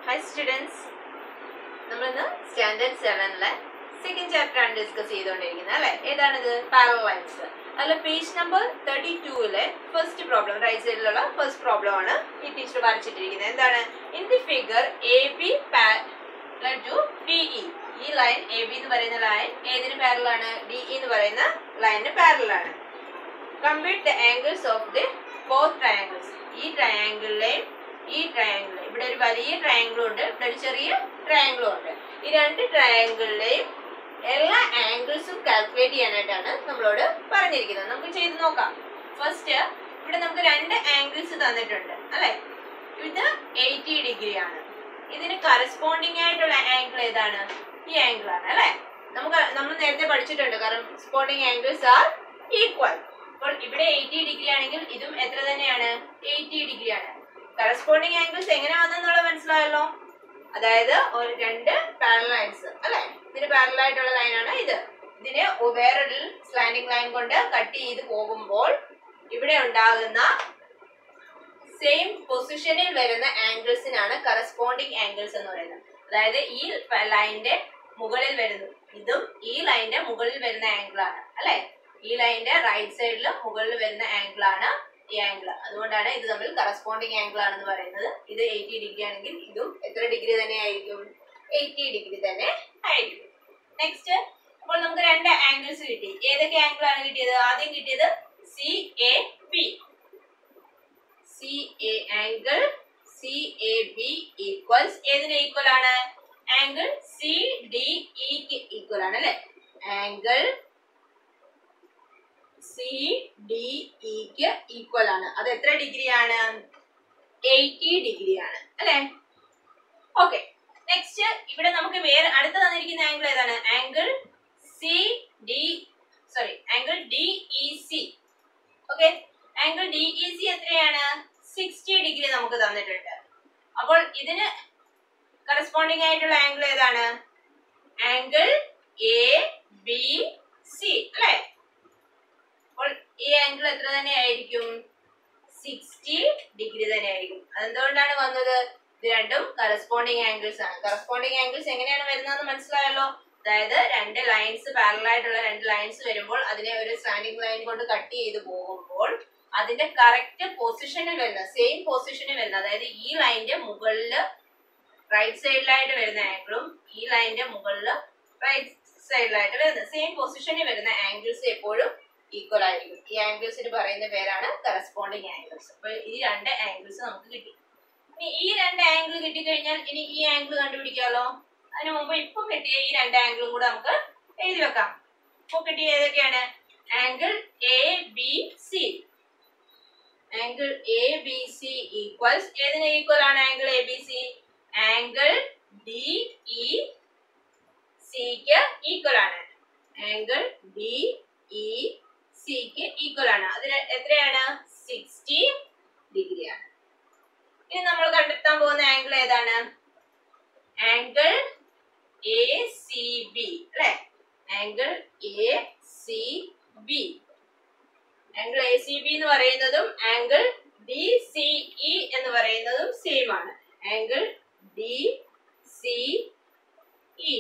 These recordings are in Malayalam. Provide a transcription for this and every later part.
ഹായ് സ്റ്റുഡൻസ് നമ്മളിന്ന് സ്റ്റാൻഡേർഡ് സെവനിലെ സെക്കൻഡ് ചാപ്റ്റർ ആണ് ഡിസ്കസ് ചെയ്തുകൊണ്ടിരിക്കുന്നത് അല്ലെ ഏതാണിത് പാരലൈൻസ് അതിൽ പേജ് നമ്പർ തേർട്ടി ടൂവിലെ ഫസ്റ്റ് പ്രോബ്ലം റൈറ്റ് സൈഡിലുള്ള ഫസ്റ്റ് പ്രോബ്ലം ആണ് ഈ ടീച്ചർ വരച്ചിട്ടിരിക്കുന്നത് എന്താണ് in the figure A B to D E ഈ ലൈൻ എ ബി എന്ന് പറയുന്ന ലൈൻ ഏതിന് പാരലാണ് ഡി ഇ എന്ന് പറയുന്ന ലൈനിന് പാരലാണ് compute the angles of the both triangles ഈ ട്രയാങ്കിളിലെയും ഈ ട്രയാങ്കിൾ ഇവിടെ ഒരു വലിയ ട്രയാങ്കിളും ഉണ്ട് ഇവിടെ ഒരു ചെറിയ ട്രയാങ്കിളും ഉണ്ട് ഈ രണ്ട് ട്രയാങ്കിളിലെയും എല്ലാ ആംഗിൾസും കാൽക്കുലേറ്റ് ചെയ്യാനായിട്ടാണ് നമ്മളോട് പറഞ്ഞിരിക്കുന്നത് നമുക്ക് ചെയ്ത് നോക്കാം ഫസ്റ്റ് ഇവിടെ നമുക്ക് രണ്ട് ആംഗിൾസ് തന്നിട്ടുണ്ട് അല്ലെ ഇത് എയ്റ്റി ഡിഗ്രി ആണ് ഇതിന് കറസ്പോണ്ടിങ് ആയിട്ടുള്ള ആംഗിൾ ഏതാണ് ഈ ആംഗിൾ ആണ് അല്ലെ നമുക്ക് നമ്മൾ നേരത്തെ പഠിച്ചിട്ടുണ്ട് കറസ്പോണ്ടിങ് ആംഗിൾസ് ആർ ഈക്വൽ അപ്പോൾ ഇവിടെ എയ്റ്റി ഡിഗ്രി ആണെങ്കിൽ ഇതും എത്ര തന്നെയാണ് എയ്റ്റി ഡിഗ്രി ആണ് കറസ്പോണ്ടിങ് ആംഗിൾസ് എങ്ങനെ വന്നെന്നുള്ളത് മനസ്സിലായല്ലോ അതായത് ഒരു രണ്ട് പാരൽ ലൈൻസ് അല്ലെ ഇതിന് പാരൽ ആയിട്ടുള്ള ലൈനാണ് ഇത് ഇതിനെ ഒ- വേറൊരു സ്ലാൻഡിങ് ലൈൻ കൊണ്ട് കട്ട് ചെയ്ത് പോകുമ്പോൾ ഇവിടെ ഉണ്ടാകുന്ന സെയിം പൊസിഷനിൽ വരുന്ന ആംഗിൾസിനാണ് കറസ്പോണ്ടിങ് ആംഗിൾസ് എന്ന് പറയുന്നത് അതായത് ഈ ലൈനിന്റെ മുകളിൽ വരുന്നു ഇതും ഈ ലൈനിന്റെ മുകളിൽ വരുന്ന ആംഗിൾ ആണ് അല്ലെ ഈ ലൈനിന്റെ റൈറ്റ് സൈഡിൽ മുകളിൽ വരുന്ന ആംഗിൾ ആണ് ഈ ആംഗിൾ അതുകൊണ്ടാണ് ഇത് തമ്മിൽ കറസ്പോണ്ടിങ് ആംഗിൾ ആണെന്ന് പറയുന്നത് ഇത് എയ്റ്റി ഡിഗ്രി ആണെങ്കിൽ ഇതും എത്ര ഡിഗ്രി തന്നെ ആയിരിക്കും എയ്റ്റി ഡിഗ്രി തന്നെ ആയിരിക്കും നെക്സ്റ്റ് അപ്പോൾ നമുക്ക് രണ്ട് ആംഗിൾസ് കിട്ടി ഏതൊക്കെ ആംഗിൾ ആണ് കിട്ടിയത് ആദ്യം കിട്ടിയത് C A B C A angle C A B equals ഏതിന് ഈക്വൽ ആണ് ആംഗിൾ സി ഡി ഇക്ക് ഈക്വൽ ആണ് അല്ലെ ആംഗിൾ സി ഡി ഇക്ക് ഈക്വൽ ആണ് അത് എത്ര ഡിഗ്രി ആണ് എയ്റ്റി ഡിഗ്രി ആണ് അല്ലെ ഓക്കെ നെക്സ്റ്റ് ഇവിടെ നമുക്ക് വേറെ അടുത്ത് തന്നിരിക്കുന്ന ആംഗിൾ ഏതാണ് angle C D sorry angle D E C okay angle D E C എത്രയാണ് സിക്സ്റ്റി ഡിഗ്രി നമുക്ക് തന്നിട്ടുണ്ട് അപ്പോൾ ഇതിന് കറസ്പോണ്ടിങ് ആയിട്ടുള്ള ആംഗിൾ ഏതാണ് ആംഗിൾ എ ബി സി അല്ലേ അപ്പോൾ ഈ ആംഗിൾ എത്ര തന്നെ ആയിരിക്കും സിക്സ്റ്റി ഡിഗ്രി തന്നെ ആയിരിക്കും അതെന്തുകൊണ്ടാണ് വന്നത് ഇത് രണ്ടും കറസ്പോണ്ടിങ് ആംഗിൾസ് ആണ് കറസ്പോണ്ടിങ് ആംഗിൾസ് എങ്ങനെയാണ് വരുന്നതെന്ന് മനസ്സിലായല്ലോ അതായത് രണ്ട് ലൈൻസ് പാരലൽ ആയിട്ടുള്ള രണ്ട് ലൈൻസ് വരുമ്പോൾ അതിനെ ഒരു സ്റ്റാൻഡിംഗ് ലൈൻ കൊണ്ട് കട്ട് ചെയ്ത് പോകുമ്പോൾ അതിന്റെ കറക്റ്റ് പൊസിഷനിൽ വരുന്ന സെയിം പൊസിഷനിൽ വരുന്ന അതായത് ഈ ലൈനിന്റെ മുകളില് റൈറ്റ് സൈഡിലായിട്ട് വരുന്ന ആംഗിളും ഈ ലൈനിന്റെ മുകളില് റൈറ്റ് സൈഡിലായിട്ട് വരുന്ന സെയിം പൊസിഷനിൽ വരുന്ന ആംഗിൾസ് എപ്പോഴും ഈക്വൽ ആയിരിക്കും ഈ ആംഗിൾസിന് പറയുന്ന പേരാണ് കറസ്പോണ്ടിങ് ആംഗിൾസ് അപ്പൊ ഈ രണ്ട് ആംഗിൾസ് നമുക്ക് കിട്ടി ഇനി ഈ രണ്ട് ആംഗിൾ കിട്ടിക്കഴിഞ്ഞാൽ ഇനി ഈ ആംഗിൾ കണ്ടുപിടിക്കാമല്ലോ അതിനു മുമ്പ് ഇപ്പൊ കിട്ടിയ ഈ രണ്ട് ആംഗിളും കൂടെ നമുക്ക് എഴുതി വെക്കാം ഇപ്പൊ കിട്ടിയ ഏതൊക്കെയാണ് angle A B C angle A B C equals ഏതിന് ഈക്വൽ ആണ് angle A B C angle D E സിക്ക് ഈക്വൽ ആണ് ആംഗിൾ ഡി ഇ സിക്ക് ഈക്വൽ ആണ് അതിന് എത്രയാണ് സിക്സ്റ്റി ഡിഗ്രി ആണ് ഇനി നമ്മൾ കണ്ടെത്താൻ പോകുന്ന ആംഗിൾ ഏതാണ് ആംഗിൾ എ സി ബി അല്ലെ angle A C B angle A C B എന്ന് പറയുന്നതും ആംഗിൾ ഡി സി ഇ എന്ന് പറയുന്നതും സെയിം ആണ് angle D C E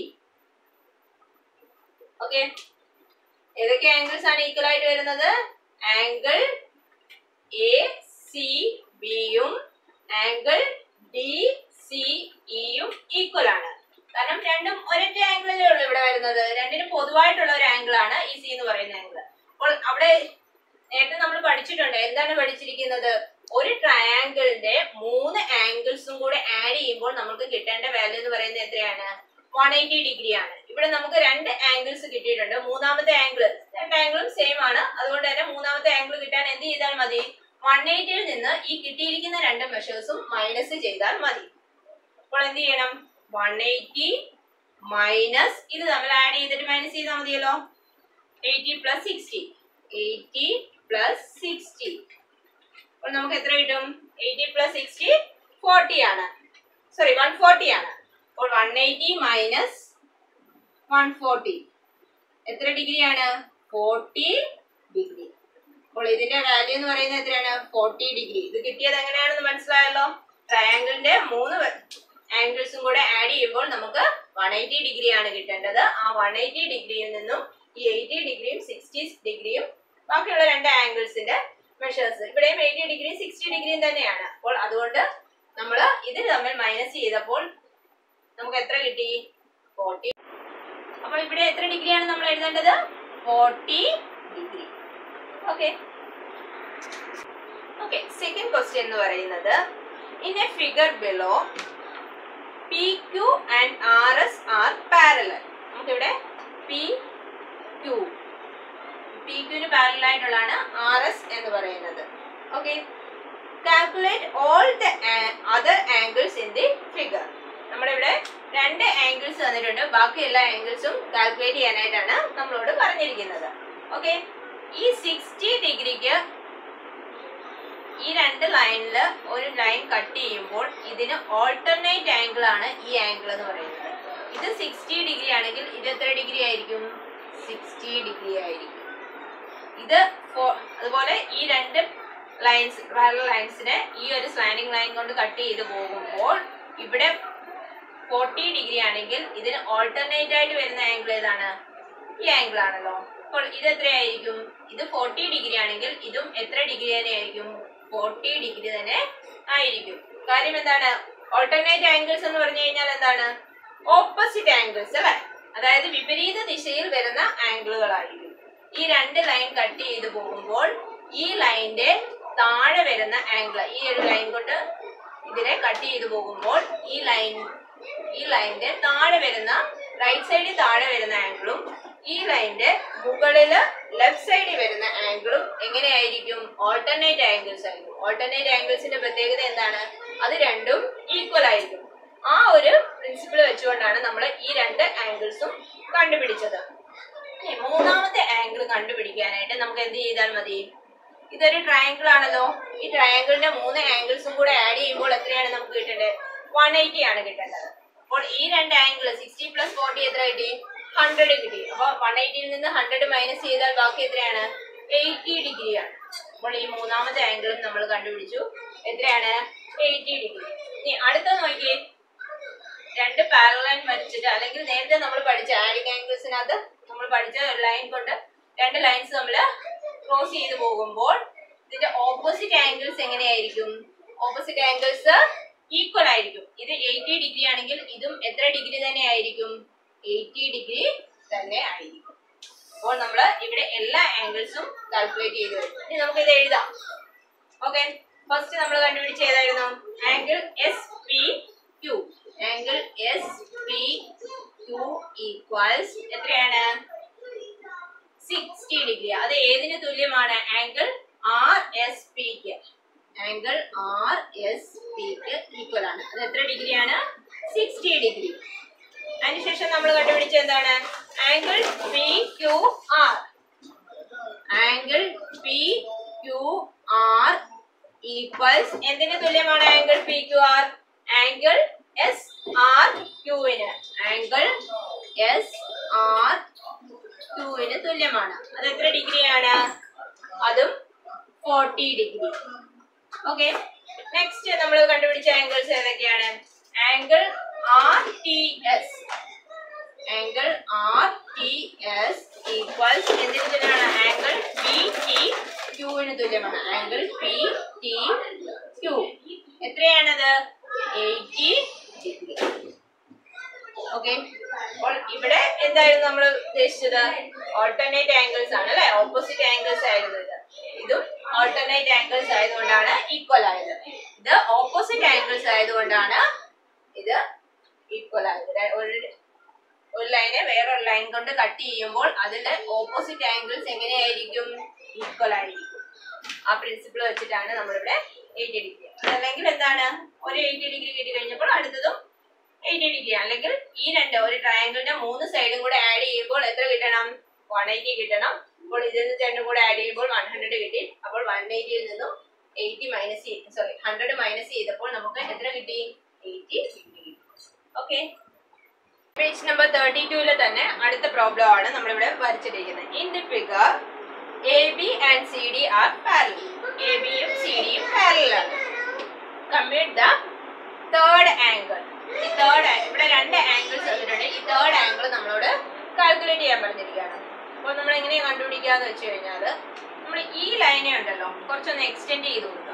okay ഏതൊക്കെ ആംഗിൾസ് ആണ് ഈക്വൽ ആയിട്ട് വരുന്നത് ആംഗിൾ എ സി ബിയും ആംഗിൾ ഡി സി ഇയും ഈക്വൽ ആണ് കാരണം രണ്ടും ഒരൊറ്റ ആംഗിളിലേ ഉള്ളൂ ഇവിടെ വരുന്നത് രണ്ടിനും പൊതുവായിട്ടുള്ള ഒരു ആംഗിൾ ആണ് ഈ സി എന്ന് പറയുന്ന ആംഗിൾ അപ്പോൾ അവിടെ നേരത്തെ നമ്മൾ പഠിച്ചിട്ടുണ്ട് എന്താണ് പഠിച്ചിരിക്കുന്നത് ഒരു ട്രയാങ്കിളിന്റെ മൂന്ന് ആംഗിൾസും കൂടെ ആഡ് ചെയ്യുമ്പോൾ നമുക്ക് കിട്ടേണ്ട വാല്യൂ എന്ന് പറയുന്നത് എത്രയാണ് വൺ എയ്റ്റി ഡിഗ്രി ആണ് ഇവിടെ നമുക്ക് രണ്ട് ആംഗിൾസ് കിട്ടിയിട്ടുണ്ട് മൂന്നാമത്തെ ആംഗിൾ രണ്ട് ആംഗിളും സെയിം ആണ് അതുകൊണ്ട് തന്നെ മൂന്നാമത്തെ ആംഗിൾ കിട്ടാൻ എന്ത് ചെയ്താൽ മതി വൺ എയ്റ്റിയിൽ നിന്ന് ഈ കിട്ടിയിരിക്കുന്ന രണ്ട് മെഷേഴ്സും മൈനസ് ചെയ്താൽ മതി അപ്പോൾ എന്ത് ചെയ്യണം വൺ എയ്റ്റി മൈനസ് ഇത് തമ്മിൽ ആഡ് ചെയ്തിട്ട് മൈനസ് ചെയ്താൽ മതിയല്ലോ eighty plus sixty eighty plus sixty അപ്പോൾ നമുക്ക് എത്ര കിട്ടും എയ്റ്റി പ്ലസ് സിക്സ്റ്റി ഫോർട്ടി ആണ് സോറി വൺ ഫോർട്ടി ആണ് അപ്പോൾ one eighty minus one forty എത്ര ഡിഗ്രി ആണ് ഫോർട്ടി ഡിഗ്രി അപ്പോൾ ഇതിന്റെ വാല്യൂ എന്ന് പറയുന്നത് എത്രയാണ് ഫോർട്ടി ഡിഗ്രി ഇത് കിട്ടിയത് എങ്ങനെയാണെന്ന് മനസ്സിലായല്ലോ ട്രയാങ്കിളിന്റെ മൂന്ന് ആംഗിൾസും കൂടെ ആഡ് ചെയ്യുമ്പോൾ നമുക്ക് വൺ എയ്റ്റി ഡിഗ്രി ആണ് കിട്ടേണ്ടത് ആ വൺ എയ്റ്റി ഡിഗ്രിയിൽ നിന്നും ഈ എയ്റ്റി ഡിഗ്രിയും സിക്സ്റ്റി ഡിഗ്രിയും ബാക്കിയുള്ള രണ്ട് ആംഗിൾസിന്റെ മെഷേഴ്സ് ഇവിടെയും എയ്റ്റി ഡിഗ്രിയും സിക്സ്റ്റി ഡിഗ്രിയും തന്നെയാണ് അപ്പോൾ അതുകൊണ്ട് നമ്മൾ ഇത് തമ്മിൽ മൈനസ് ചെയ്തപ്പോൾ നമുക്ക് എത്ര കിട്ടി ഫോർട്ടി അപ്പോൾ ഇവിടെ എത്ര ഡിഗ്രിയാണ് നമ്മൾ എഴുതേണ്ടത് forty degree okay okay second question എന്ന് പറയുന്നത് in a figure below P Q and R S R parallel നമുക്കിവിടെ പി ക്യു പി ക്യൂന് പാരലൽ ആയിട്ടുള്ളതാണ് ആർ എസ് എന്ന് പറയുന്നത് okay calculate all the other angles in the figure നമ്മുടെ ഇവിടെ രണ്ട് ആംഗിൾസ് തന്നിട്ടുണ്ട് ബാക്കി എല്ലാ ആംഗിൾസും കാൽക്കുലേറ്റ് ചെയ്യാനായിട്ടാണ് നമ്മളോട് പറഞ്ഞിരിക്കുന്നത് ഓക്കെ ഈ സിക്സ്റ്റി ഡിഗ്രിക്ക് ഈ രണ്ട് ലൈനിൽ ഒരു ലൈൻ കട്ട് ചെയ്യുമ്പോൾ ഇതിന് ഓൾട്ടർനേറ്റ് ആംഗിൾ ആണ് ഈ ആംഗിൾ എന്ന് പറയുന്നത് ഇത് സിക്സ്റ്റി ഡിഗ്രി ആണെങ്കിൽ ഇത് എത്ര ഡിഗ്രി ആയിരിക്കും സിക്സ്റ്റി ഡിഗ്രി ആയിരിക്കും ഇത് ഫോ- അതുപോലെ ഈ രണ്ട് ലൈൻസ് പാരലൽ ലൈൻസിനെ ഈ ഒരു സ്ലാൻഡിങ് ലൈൻ കൊണ്ട് കട്ട് ചെയ്ത് പോകുമ്പോൾ ഇവിടെ ഫോർട്ടി ഡിഗ്രി ആണെങ്കിൽ ഇതിന് ഓൾട്ടർനേറ്റ് ആയിട്ട് വരുന്ന ആംഗിൾ ഏതാണ് ഈ ആംഗിൾ ആണല്ലോ അപ്പോൾ ഇത് എത്രയായിരിക്കും ഇത് ഫോർട്ടി ഡിഗ്രി ആണെങ്കിൽ ഇതും എത്ര ഡിഗ്രി തന്നെ ആയിരിക്കും ഫോർട്ടി ഡിഗ്രി തന്നെ ആയിരിക്കും കാര്യം എന്താണ് ഓൾട്ടർനേറ്റ് ആംഗിൾസ് എന്ന് പറഞ്ഞു കഴിഞ്ഞാൽ എന്താണ് ഓപ്പോസിറ്റ് ആംഗിൾസ് അല്ലെ അതായത് വിപരീത ദിശയിൽ വരുന്ന ആംഗിളുകളായിരിക്കും ഈ രണ്ട് ലൈൻ കട്ട് ചെയ്ത് പോകുമ്പോൾ ഈ ലൈനിന്റെ താഴെ വരുന്ന ആംഗിൾ ഈ ഒരു ലൈൻ കൊണ്ട് ഇതിനെ കട്ട് ചെയ്ത് പോകുമ്പോൾ ഈ ലൈൻ ഈ ലൈനിന്റെ താഴെ വരുന്ന റൈറ്റ് സൈഡിൽ താഴെ വരുന്ന ആംഗിളും ഈ ലൈനിന്റെ മുകളില് ലെഫ്റ്റ് സൈഡിൽ വരുന്ന ആംഗിളും എങ്ങനെയായിരിക്കും ഓൾട്ടർനേറ്റ് ആംഗിൾസ് ആയിരിക്കും ഓൾട്ടർനേറ്റ് ആംഗിൾസിന്റെ പ്രത്യേകത എന്താണ് അത് രണ്ടും ഈക്വൽ ആയിരിക്കും ആ ഒരു പ്രിൻസിപ്പിൾ വെച്ചുകൊണ്ടാണ് നമ്മൾ ഈ രണ്ട് ആംഗിൾസും കണ്ടുപിടിച്ചത് ഇനി മൂന്നാമത്തെ ആംഗിൾ കണ്ടുപിടിക്കാനായിട്ട് നമുക്ക് എന്ത് ചെയ്താൽ മതി ഇതൊരു ട്രയാങ്കിൾ ആണല്ലോ ഈ ട്രയാങ്കിളിന്റെ മൂന്ന് ആംഗിൾസും കൂടെ ആഡ് ചെയ്യുമ്പോൾ എത്രയാണ് നമുക്ക് കിട്ടേണ്ടത് വൺ എയ്റ്റി ആണ് കിട്ടേണ്ടത് അപ്പോൾ ഈ രണ്ട് ആംഗിൾ സിക്സ്റ്റി പ്ലസ് ഫോർട്ടി എത്ര കിട്ടി ഹൺഡ്രഡ് കിട്ടി അപ്പൊ വൺ എയ്റ്റിയിൽ നിന്ന് ഹൺഡ്രഡ് മൈനസ് ചെയ്താൽ ബാക്കി എത്രയാണ് എയ്റ്റി ഡിഗ്രി ആണ് അപ്പോൾ ഈ മൂന്നാമത്തെ ആംഗിളും നമ്മൾ കണ്ടുപിടിച്ചു എത്രയാണ് എയ്റ്റി ഡിഗ്രി ഇനി അടുത്ത നോക്കിയേ രണ്ട് പാരലൈൻ വരച്ചിട്ട് അല്ലെങ്കിൽ നേരത്തെ നമ്മൾ പഠിച്ച ആഡിങ് ആംഗിൾസിനകത്ത് നമ്മൾ പഠിച്ച ഒരു ലൈൻ കൊണ്ട് രണ്ട് ലൈൻസ് നമ്മൾ ക്രോസ് ചെയ്ത് പോകുമ്പോൾ ഇതിന്റെ ഓപ്പോസിറ്റ് ആംഗിൾസ് എങ്ങനെയായിരിക്കും ഓപ്പോസിറ്റ് ആംഗിൾസ് ഈക്വൽ ആയിരിക്കും ഇത് എയ്റ്റി ഡിഗ്രി ആണെങ്കിൽ ഇതും എത്ര ഡിഗ്രി തന്നെ ആയിരിക്കും എയ്റ്റി ഡിഗ്രി തന്നെ ആയിരിക്കും അപ്പോൾ നമ്മൾ ഇവിടെ എല്ലാ ആംഗിൾസും കാൽക്കുലേറ്റ് ചെയ്ത് വരും ഇനി നമുക്ക് ഇത് എഴുതാം ഓക്കെ ഫസ്റ്റ് നമ്മൾ കണ്ടുപിടിച്ച ഏതായിരുന്നു angle S P Q angle S P Q equals എത്രയാണ് സിക്സ്റ്റി ഡിഗ്രി അത് ഏതിന് തുല്യമാണ് ആംഗിൾ ആർ എസ് പിക്ക് ആംഗിൾ ആർ എസ് പിക്ക് ഈക്വൽ ആണ് അത് എത്ര ഡിഗ്രിയാണ് സിക്സ്റ്റി ഡിഗ്രി അതിനുശേഷം നമ്മൾ കണ്ടുപിടിച്ച എന്താണ് angle P Q R angle P Q R equals എന്തിന് തുല്യമാണ് angle P Q R angle S R ക്യൂവിന് ആംഗിൾ എസ് ആർ ക്യൂവിന് തുല്യമാണ് അത് എത്ര ഡിഗ്രിയാണ് അതും ഫോർട്ടി ഡിഗ്രി ഓക്കെ നെക്സ്റ്റ് നമ്മൾ കണ്ടുപിടിച്ച ആംഗിൾസ് ഏതൊക്കെയാണ് angle R T S angle R T S equals എന്തിന് തുല്യമാണ് ആംഗിൾ പി ടി ക്യൂവിന് തുല്യമാണ് ആംഗിൾ പി ടി ക്യൂ എത്രയാണത് എയ്റ്റി ഡിഗ്രി ഓക്കെ അപ്പോൾ ഇവിടെ എന്തായിരുന്നു നമ്മൾ ഉദ്ദേശിച്ചത് ഓൾട്ടർനേറ്റ് ആംഗിൾസ് ആണ് അല്ലെ ഓപ്പോസിറ്റ് ആംഗിൾസ് ആയിരുന്നു ഇത് ഇതും ഓൾട്ടർനേറ്റ് ആംഗിൾസ് ആയതുകൊണ്ടാണ് ഈക്വൽ ആയത് ഇത് ഓപ്പോസിറ്റ് ആംഗിൾസ് ആയതുകൊണ്ടാണ് ഇത് ഈക്വൽ ആയത് ര- ഒരു ഒരു ലൈനെ വേറൊരു ലൈൻ കൊണ്ട് കട്ട് ചെയ്യുമ്പോൾ അതിന്റെ ഓപ്പോസിറ്റ് ആംഗിൾസ് എങ്ങനെയായിരിക്കും ഈക്വൽ ആയിരിക്കും ആ പ്രിൻസിപ്പിൾ വെച്ചിട്ടാണ് നമ്മളിവിടെ എയ്റ്റി ഡിഗ്രി അതല്ലെങ്കിൽ എന്താണ് ഒരു എയ്റ്റി ഡിഗ്രി കിട്ടി കഴിഞ്ഞപ്പോൾ അടുത്തതും എയ്റ്റി ഡിഗ്രി അല്ലെങ്കിൽ ഈ രണ്ട് ഒരു ട്രയാങ്കിളിന്റെ മൂന്ന് സൈഡും കൂടെ ആഡ് ചെയ്യുമ്പോൾ എത്ര കിട്ടണം വൺ എയ്റ്റി കിട്ടണം അപ്പോൾ ഇതിൽ നിന്ന് രണ്ടും കൂടെ ആഡ് ചെയ്യുമ്പോൾ വൺ ഹൺഡ്രഡ് കിട്ടി അപ്പോൾ വൺ എയ്റ്റിയിൽ നിന്നും eighty minus sorry hundred minus ചെയ്തപ്പോൾ നമുക്ക് എത്ര കിട്ടി എയ്റ്റി കിട്ടി ഓക്കെ പേജ് നമ്പർ തേർട്ടി ടൂല് തന്നെ അടുത്ത പ്രോബ്ലം ആണ് നമ്മളിവിടെ വരച്ചിരിക്കുന്നത് in the figure A B and C D are parallel A ബിയും സി ഡിയും പാരലൽ ആണ് കമ്പ്യൂട്ട് ദ തേർഡ് ആംഗിൾ ഈ കാൽക്കുലേറ്റ് ചെയ്യാൻ പറഞ്ഞിരിക്കുകയാണ് അപ്പോൾ നമ്മൾ എങ്ങനെയാ കണ്ടുപിടിക്കാന്ന് വെച്ച് കഴിഞ്ഞാൽ നമ്മൾ ഈ ലൈനെ ഉണ്ടല്ലോ കുറച്ചൊന്ന് എക്സ്റ്റെൻഡ് ചെയ്ത് കൊടുക്കുക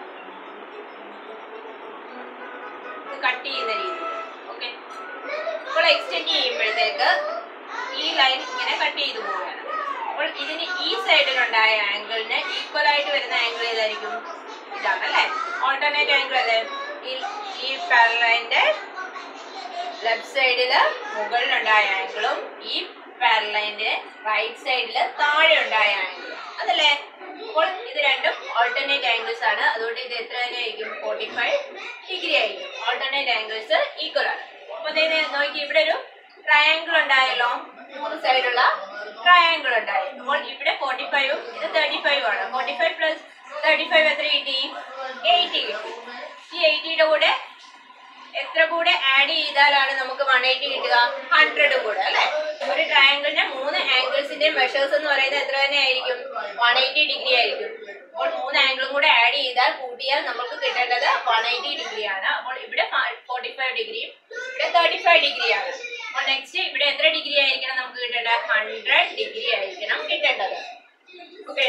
കട്ട് ചെയ്യുന്ന രീതിയിൽ ഓക്കെ അപ്പോൾ എക്സ്റ്റെൻഡ് ചെയ്യുമ്പോഴത്തേക്ക് ഈ ലൈൻ ഇങ്ങനെ കട്ട് ചെയ്ത് പോവുകയാണ് അപ്പോൾ ഇതിന് ഈ സൈഡിലുണ്ടായ ആംഗിളിന് ഈക്വൽ ആയിട്ട് വരുന്ന ആംഗിൾ ഏതായിരിക്കും ഇതാണ് അല്ലേ ഓൾട്ടർനേറ്റ് ആംഗിൾ അല്ലേ ഈ ഈ പാരലൈൻ്റെ ലെഫ്റ്റ് സൈഡില് മുകളിലുണ്ടായ ആംഗിളും ഈ പാരലൈൻ്റെ റൈറ്റ് സൈഡില് താഴെ ഉണ്ടായ ആംഗിളും അതല്ലേ അപ്പോൾ ഇത് രണ്ടും ഓൾട്ടർനേറ്റ് ആംഗിൾസ് ആണ് അതുകൊണ്ട് ഇത് എത്ര തന്നെ ആയിരിക്കും ഫോർട്ടി ഫൈവ് ഡിഗ്രി ആയിരിക്കും ഓൾട്ടർനേറ്റ് ആംഗിൾസ് ഈക്വൽ ആണ് അപ്പൊ ദേ ദേ നോക്കി ഇവിടെ ഒരു ട്രയാങ്കിൾ ഉണ്ടായല്ലോ മൂന്ന് സൈഡുള്ള ട്രയാങ്കിൾ ഉണ്ടായി അപ്പോൾ ഇവിടെ ഫോർട്ടി ഫൈവും ഇത് തേർട്ടി ഫൈവ് ആണ് forty five plus thirty five എത്ര കിട്ടി എയ്റ്റി കിട്ടി ഈ എയ്റ്റിയുടെ കൂടെ എത്ര കൂടെ ആഡ് ചെയ്താലാണ് നമുക്ക് വൺ എയ്റ്റി കിട്ടുക ഹൺഡ്രഡ് കൂടെ അല്ലെ ഒരു ട്രയാങ്കിളിന്റെ മൂന്ന് ആംഗിൾസിന്റെ മെഷേഴ്സ് എന്ന് പറയുന്നത് എത്ര തന്നെ ആയിരിക്കും വൺ എയ്റ്റി ഡിഗ്രി ആയിരിക്കും അപ്പോൾ മൂന്ന് ആംഗിളും കൂടെ ആഡ് ചെയ്താൽ കൂട്ടിയാൽ നമുക്ക് കിട്ടേണ്ടത് വൺ എയ്റ്റി ഡിഗ്രി ആണ് അപ്പോൾ ഇവിടെ ഫോർട്ടി ഫൈവ് ഡിഗ്രിയും ഇവിടെ തേർട്ടി ഫൈവ് ഡിഗ്രി ആണ് അപ്പോൾ നെക്സ്റ്റ് ഇവിടെ എത്ര ഡിഗ്രി ആയിരിക്കണം നമുക്ക് കിട്ടേണ്ടത് ഹൺഡ്രഡ് ഡിഗ്രി ആയിരിക്കണം കിട്ടേണ്ടത് ഓക്കെ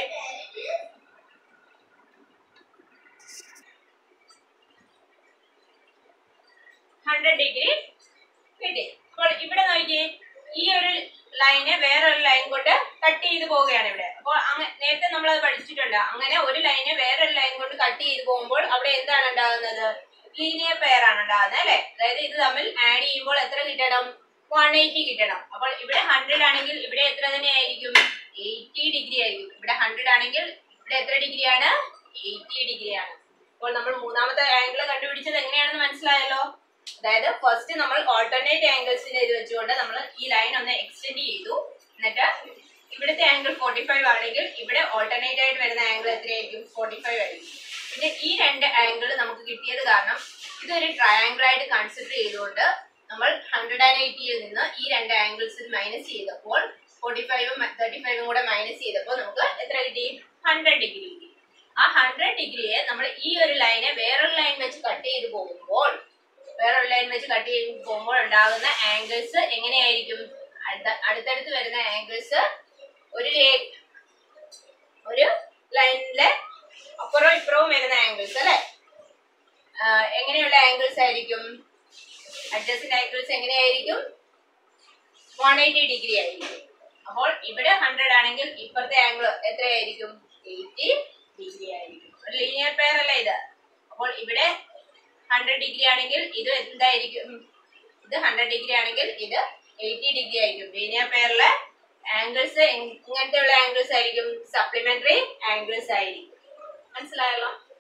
ഹൺഡ്രഡ് ഡിഗ്രി കിട്ടി അപ്പോൾ ഇവിടെ നോക്കിയേ ഈ ഒരു ലൈനെ വേറൊരു ലൈൻ കൊണ്ട് കട്ട് ചെയ്ത് പോവുകയാണ് ഇവിടെ അപ്പോൾ അങ്ങ നേരത്തെ നമ്മൾ അത് പഠിച്ചിട്ടുണ്ട് അങ്ങനെ ഒരു ലൈനെ വേറൊരു ലൈൻ കൊണ്ട് കട്ട് ചെയ്ത് പോകുമ്പോൾ അവിടെ എന്താണ് ഉണ്ടാകുന്നത് ലീനിയർ പെയർ ആണ് ഉണ്ടാകുന്നത് അല്ലെ അതായത് ഇത് തമ്മിൽ ആഡ് ചെയ്യുമ്പോൾ എത്ര കിട്ടണം വൺ എയ്റ്റി കിട്ടണം അപ്പോൾ ഇവിടെ ഹൺഡ്രഡ് ആണെങ്കിൽ ഇവിടെ എത്ര തന്നെ ആയിരിക്കും എയ്റ്റി ഡിഗ്രി ആയിരിക്കും ഇവിടെ ഹൺഡ്രഡ് ആണെങ്കിൽ ഇവിടെ എത്ര ഡിഗ്രിയാണ് എയ്റ്റി ഡിഗ്രി ആണ് അപ്പോൾ നമ്മൾ മൂന്നാമത്തെ ആംഗിൾ കണ്ടുപിടിച്ചത് എങ്ങനെയാണെന്ന് മനസ്സിലായല്ലോ അതായത് ഫസ്റ്റ് നമ്മൾ ഓൾട്ടർനേറ്റ് ആംഗിൾസിന്റെ ഇത് വെച്ചുകൊണ്ട് നമ്മൾ ഈ ലൈൻ ഒന്ന് എക്സ്റ്റെൻഡ് ചെയ്തു എന്നിട്ട് ഇവിടുത്തെ ആംഗിൾ ഫോർട്ടി ഫൈവ് ആണെങ്കിൽ ഇവിടെ ഓൾട്ടർനേറ്റ് ആയിട്ട് വരുന്ന ആംഗിൾ എത്രയായിരിക്കും ഫോർട്ടി ഫൈവ് ആയിരിക്കും പിന്നെ ഈ രണ്ട് ആംഗിൾ നമുക്ക് കിട്ടിയത് കാരണം ഇതൊരു ട്രയാംഗിൾ ആയിട്ട് കൺസിഡർ ചെയ്തുകൊണ്ട് നമ്മൾ ഹൺഡ്രഡ് ആൻഡ് എയ്റ്റിയിൽ നിന്ന് ഈ രണ്ട് ആംഗിൾസ് മൈനസ് ചെയ്തപ്പോൾ ഫോർട്ടി ഫൈവും തേർട്ടി ഫൈവും കൂടെ മൈനസ് ചെയ്തപ്പോൾ നമുക്ക് എത്ര കിട്ടി ഹൺഡ്രഡ് ഡിഗ്രി കിട്ടി ആ ഹൺഡ്രഡ് ഡിഗ്രിയെ നമ്മൾ ഈ ഒരു ലൈനെ വേറൊരു ലൈൻ വെച്ച് കട്ട് ചെയ്ത് പോകുമ്പോൾ വേറൊരു ലൈൻ വെച്ച് കട്ട് ചെയ്ത് പോകുമ്പോൾ ഉണ്ടാകുന്ന ആംഗിൾസ് എങ്ങനെയായിരിക്കും അടുത്ത അടുത്തടുത്ത് വരുന്ന ആംഗിൾസ് ഒരു രേ- ഒരു ലൈനിലെ അപ്പുറവും ഇപ്പുറവും വരുന്ന ആംഗിൾസ് അല്ലെ എങ്ങനെയുള്ള ആംഗിൾസ് ആയിരിക്കും അഡ്ജസ്റ്റന്റ് ആംഗിൾസ് എങ്ങനെയായിരിക്കും വൺ എയ്റ്റി ഡിഗ്രി ആയിരിക്കും അപ്പോൾ ഇവിടെ ഹൺഡ്രഡ് ആണെങ്കിൽ ഇപ്പുറത്തെ ആംഗിൾ എത്രയായിരിക്കും എയ്റ്റി ഡിഗ്രി ആയിരിക്കും ഒരു ലീനിയർ പെയർ അല്ലേ ഇത് അപ്പോൾ ഇവിടെ ഹൺഡ്രഡ് ഡിഗ്രി ആണെങ്കിൽ ഇത് എന്തായിരിക്കും ഇത് ഹൺഡ്രഡ് ഡിഗ്രി ആണെങ്കിൽ ഇത് എയ്റ്റി ഡിഗ്രി ആയിരിക്കും ലീനിയർ പെയറിലെ ആംഗിൾസ് ഇങ്ങനത്തെ ഉള്ള ആംഗിൾസ് ആയിരിക്കും സപ്ലിമെന്ററി ആംഗിൾസ് ആയിരിക്കും മനസ്സിലായല്ലോ